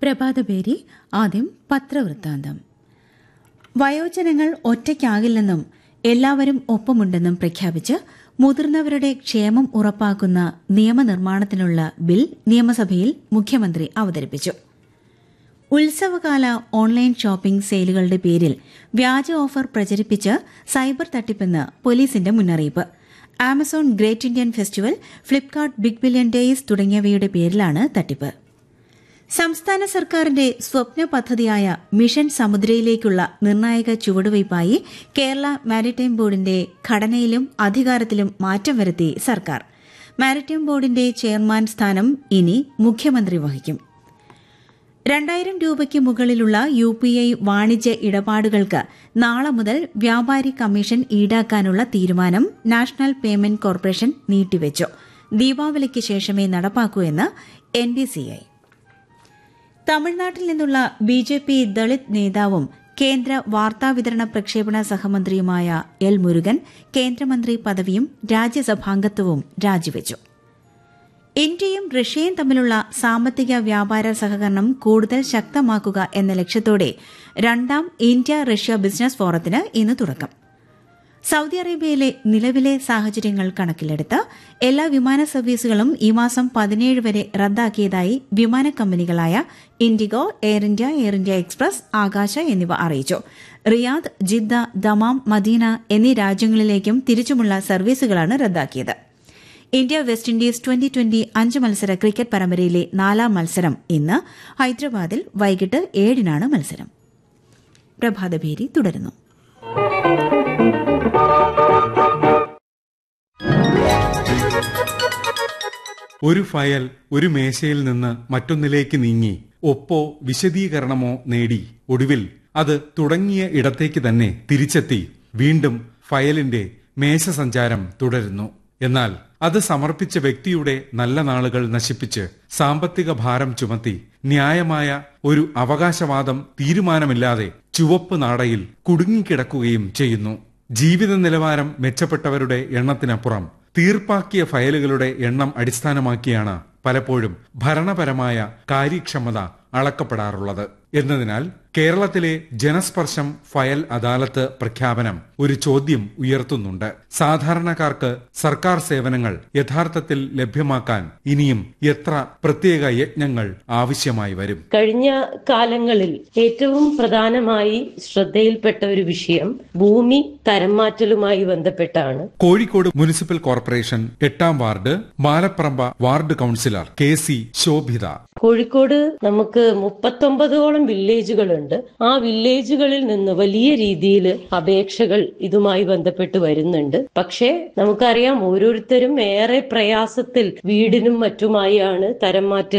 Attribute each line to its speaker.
Speaker 1: പ്രഭാതപേരി ആദ്യം പത്രവൃത്താന്തം വയോജനങ്ങൾ ഒറ്റയ്ക്കാകില്ലെന്നും എല്ലാവരും ഒപ്പമുണ്ടെന്നും പ്രഖ്യാപിച്ച് മുതിർന്നവരുടെ ക്ഷേമം ഉറപ്പാക്കുന്ന നിയമനിർമ്മാണത്തിനുള്ള ബിൽ നിയമസഭയിൽ മുഖ്യമന്ത്രി അവതരിപ്പിച്ചു ഉത്സവകാല ഓൺലൈൻ ഷോപ്പിംഗ് സെയിലുകളുടെ പേരിൽ വ്യാജ ഓഫർ പ്രചരിപ്പിച്ച് സൈബർ തട്ടിപ്പെന്ന് പോലീസിന്റെ മുന്നറിയിപ്പ് Amazon Great Indian Festival Flipkart Big Billion Days തുടങ്ങിയവയുടെ പേരിലാണ് തട്ടിപ്പ് സംസ്ഥാന സർക്കാരിന്റെ സ്വപ്ന പദ്ധതിയായ മിഷൻ സമുദ്രയിലേക്കുള്ള നിർണായക ചുവടുവയ്പായി കേരള മാരിടൈം ബോർഡിന്റെ ഘടനയിലും അധികാരത്തിലും മാറ്റം വരുത്തി സർക്കാർ മാരിടൈം ബോർഡിന്റെ ചെയർമാൻ സ്ഥാനം ഇനി മുഖ്യമന്ത്രി വഹിക്കും രണ്ടായിരം രൂപയ്ക്ക് മുകളിലുള്ള യു പി ഐ വാണിജ്യ ഇടപാടുകൾക്ക് നാളെ മുതൽ വ്യാപാരി കമ്മീഷൻ ഈടാക്കാനുള്ള തീരുമാനം നാഷണൽ പേയ്മെന്റ് കോർപ്പറേഷൻ നീട്ടിവച്ചു ദീപാവലിക്ക് ശേഷമേ നടപ്പാക്കൂ എന്ന് എൻപിസിഐ തമിഴ്നാട്ടിൽ നിന്നുള്ള ബി ജെ പി ദളിത് നേതാവും കേന്ദ്ര വാർത്താവിതരണ പ്രക്ഷേപണ സഹമന്ത്രിയുമായ എൽ മുരുകൻ കേന്ദ്രമന്ത്രി പദവിയും രാജ്യസഭാംഗത്വവും രാജിവച്ചു ഇന്ത്യയും റഷ്യയും തമ്മിലുള്ള സാമ്പത്തിക വ്യാപാര സഹകരണം കൂടുതൽ ശക്തമാക്കുക എന്ന ലക്ഷ്യത്തോടെ രണ്ടാം ഇന്ത്യ റഷ്യ ബിസിനസ് ഫോറത്തിന് ഇന്ന് തുടക്കം സൌദി അറേബ്യയിലെ നിലവിലെ സാഹചര്യങ്ങൾ കണക്കിലെടുത്ത് എല്ലാ വിമാന സർവീസുകളും ഈ മാസം പതിനേഴ് വരെ റദ്ദാക്കിയതായി വിമാന കമ്പനികളായ IndiGo Air India Air India Express Akasa എന്നിവ അറിയിച്ചു റിയാദ് ജിദ്ദ ദമാം മദീന എന്നീ രാജ്യങ്ങളിലേക്കും തിരിച്ചുമുള്ള സർവീസുകളാണ് റദ്ദാക്കിയത് India West Indies twenty twenty അഞ്ച് മത്സര ക്രിക്കറ്റ് പരമ്പരയിലെ നാലാം മത്സരം ഇന്ന് ഹൈദരാബാദിൽ വൈകിട്ട് ഏഴിനാണ് മത്സരം പ്രഭാതഭേരി തുടരുന്നു
Speaker 2: ഒരു ഫയൽ ഒരു മേശയിൽ നിന്ന് മറ്റൊന്നിലേക്ക് നീങ്ങി ഒപ്പോ വിശദീകരണമോ നേടി ഒടുവിൽ അത് തുടങ്ങിയ ഇടത്തേക്ക് തന്നെ തിരിച്ചെത്തി വീണ്ടും ഫയലിന്റെ മേശസഞ്ചാരം തുടരുന്നു എന്നാൽ അത് സമർപ്പിച്ച വ്യക്തിയുടെ നല്ല നാളുകൾ നശിപ്പിച്ച് സാമ്പത്തിക ഭാരം ചുമത്തി ന്യായമായ ഒരു അവകാശവാദം തീരുമാനമില്ലാതെ ചുവപ്പ് നാടയിൽ കുടുങ്ങിക്കിടക്കുകയും ചെയ്യുന്നു ജീവിത നിലവാരം മെച്ചപ്പെട്ടവരുടെ എണ്ണത്തിനപ്പുറം തീർപ്പാക്കിയ ഫയലുകളുടെ എണ്ണം അടിസ്ഥാനമാക്കിയാണ് പലപ്പോഴും ഭരണപരമായ കാര്യക്ഷമത അളക്കപ്പെടാറുള്ളത് എന്നതിനാൽ കേരളത്തിലെ ജനസ്പർശം ഫയൽ അദാലത്ത് പ്രഖ്യാപനം ഒരു ചോദ്യം ഉയർത്തുന്നുണ്ട് സാധാരണക്കാർക്ക് സർക്കാർ സേവനങ്ങൾ യഥാർത്ഥത്തിൽ ലഭ്യമാക്കാൻ ഇനിയും എത്ര പ്രത്യേക യജ്ഞങ്ങൾ ആവശ്യമായി വരും
Speaker 3: കഴിഞ്ഞ കാലങ്ങളിൽ ഏറ്റവും പ്രധാനമായി ശ്രദ്ധയിൽപ്പെട്ട ഒരു വിഷയം ഭൂമി തരംമാറ്റലുമായി ബന്ധപ്പെട്ടാണ്
Speaker 2: കോഴിക്കോട് മുനിസിപ്പൽ കോർപ്പറേഷൻ എട്ടാം ward Malaparamba ward councillor K C Shobhitha
Speaker 3: Kozhikode നമുക്ക് മുപ്പത്തൊമ്പതോളം വില്ലേജുകളുണ്ട് ആ വില്ലേജുകളിൽ നിന്ന് വലിയ രീതിയിൽ അപേക്ഷകൾ ഇതുമായി ബന്ധപ്പെട്ട് വരുന്നുണ്ട് പക്ഷേ നമുക്കറിയാം ഓരോരുത്തരും ഏറെ പ്രയാസത്തിൽ വീടിനും മറ്റുമായാണ് തരം മാറ്റൽ